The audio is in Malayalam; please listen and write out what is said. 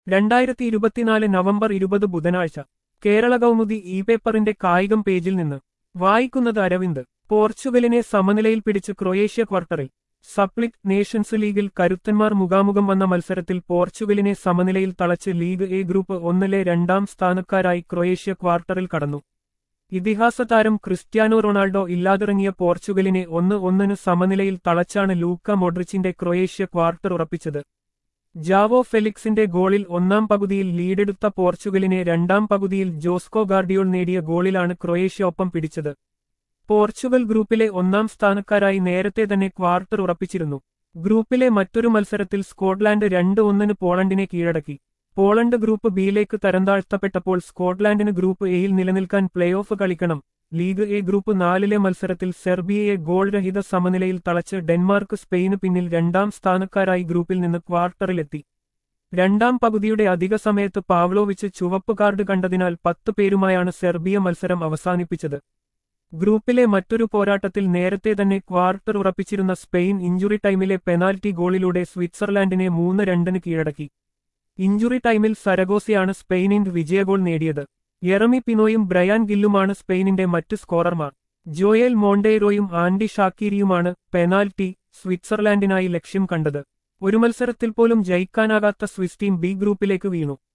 രണ്ടായിരത്തി ഇരുപത്തിനാല് നവംബർ ഇരുപത് ബുധനാഴ്ച കേരള കൗമുദി ഇ പേപ്പറിന്റെ കായികം പേജിൽ നിന്ന് വായിക്കുന്നത് അരവിന്ദ് പോർച്ചുഗലിനെ സമനിലയിൽ പിടിച്ച് ക്രൊയേഷ്യ ക്വാർട്ടറിൽ സപ്ലിറ്റ് നേഷൻസ് ലീഗിൽ കരുത്തന്മാർ മുഖാമുഖം വന്ന മത്സരത്തിൽ പോർച്ചുഗലിനെ സമനിലയിൽ തളച്ച് ലീഗ് എ ഗ്രൂപ്പ് ഒന്നിലെ രണ്ടാം സ്ഥാനക്കാരായി ക്രൊയേഷ്യ ക്വാർട്ടറിൽ കടന്നു ഇതിഹാസ താരം ക്രിസ്ത്യാനോ റൊണാൾഡോ ഇല്ലാതിറങ്ങിയ പോർച്ചുഗലിനെ ഒന്ന് ഒന്നിന് സമനിലയിൽ തളച്ചാണ് ലൂക്ക മോഡ്രിച്ചിന്റെ ക്രൊയേഷ്യ ക്വാർട്ടർ ഉറപ്പിച്ചത് ജാവോ ഫെലിക്സിന്റെ ഗോളിൽ ഒന്നാം പകുതിയിൽ ലീഡെടുത്ത പോർച്ചുഗലിനെ രണ്ടാം പകുതിയിൽ ജോസ്കോ ഗാർഡിയോൾ നേടിയ ഗോളിലാണ് ക്രൊയേഷ്യ ഒപ്പം പിടിച്ചത് പോർച്ചുഗൽ ഗ്രൂപ്പിലെ ഒന്നാം സ്ഥാനക്കാരായി നേരത്തെ തന്നെ ക്വാർട്ടർ ഉറപ്പിച്ചിരുന്നു ഗ്രൂപ്പിലെ മറ്റൊരു മത്സരത്തിൽ സ്കോട്ട്ലാൻഡ് രണ്ട് ഒന്നിന് പോളണ്ടിനെ കീഴടക്കി പോളണ്ട് ഗ്രൂപ്പ് ബിയിലേക്ക് തരംതാഴ്ത്തപ്പെട്ടപ്പോൾ സ്കോട്ട്ലാൻഡിന് ഗ്രൂപ്പ് എയിൽ നിലനിൽക്കാൻ പ്ലേ ഓഫ് കളിക്കണം ലീഗ് എ ഗ്രൂപ്പ് നാലിലെ മത്സരത്തിൽ സെർബിയയെ ഗോൾ രഹിത സമനിലയിൽ തളച്ച് ഡെൻമാർക്ക് സ്പെയിന് പിന്നിൽ രണ്ടാം സ്ഥാനക്കാരായി ഗ്രൂപ്പിൽ നിന്ന് ക്വാർട്ടറിലെത്തി രണ്ടാം പകുതിയുടെ അധിക സമയത്ത് പാവ്ലോവിച്ച് ചുവപ്പ് കാർഡ് കണ്ടതിനാൽ പത്ത് പേരുമായാണ് സെർബിയ മത്സരം അവസാനിപ്പിച്ചത് ഗ്രൂപ്പിലെ മറ്റൊരു പോരാട്ടത്തിൽ നേരത്തെ തന്നെ ക്വാർട്ടർ ഉറപ്പിച്ചിരുന്ന സ്പെയിൻ ഇഞ്ചുറി ടൈമിലെ പെനാൽറ്റി ഗോളിലൂടെ സ്വിറ്റ്സർലാൻഡിനെ മൂന്ന് രണ്ടിന് കീഴടക്കി ഇഞ്ചുറി ടൈമിൽ സരഗോസയാണ് സ്പെയിനിന്റെ വിജയഗോൾ നേടിയത് യെറമി പിനോയും ബ്രയാൻ ഗില്ലുമാണ് സ്പെയിനിന്റെ മറ്റ് സ്കോറർമാർ ജോയൽ മോണ്ടേറോയും ആൻഡി ഷാക്കീരിയുമാണ് പെനാൽറ്റി സ്വിറ്റ്സർലാൻഡിനായി ലക്ഷ്യം കണ്ടത് ഒരു മത്സരത്തിൽ പോലും ജയിക്കാനാകാത്ത സ്വിസ് ടീം ബി ഗ്രൂപ്പിലേക്ക് വീണു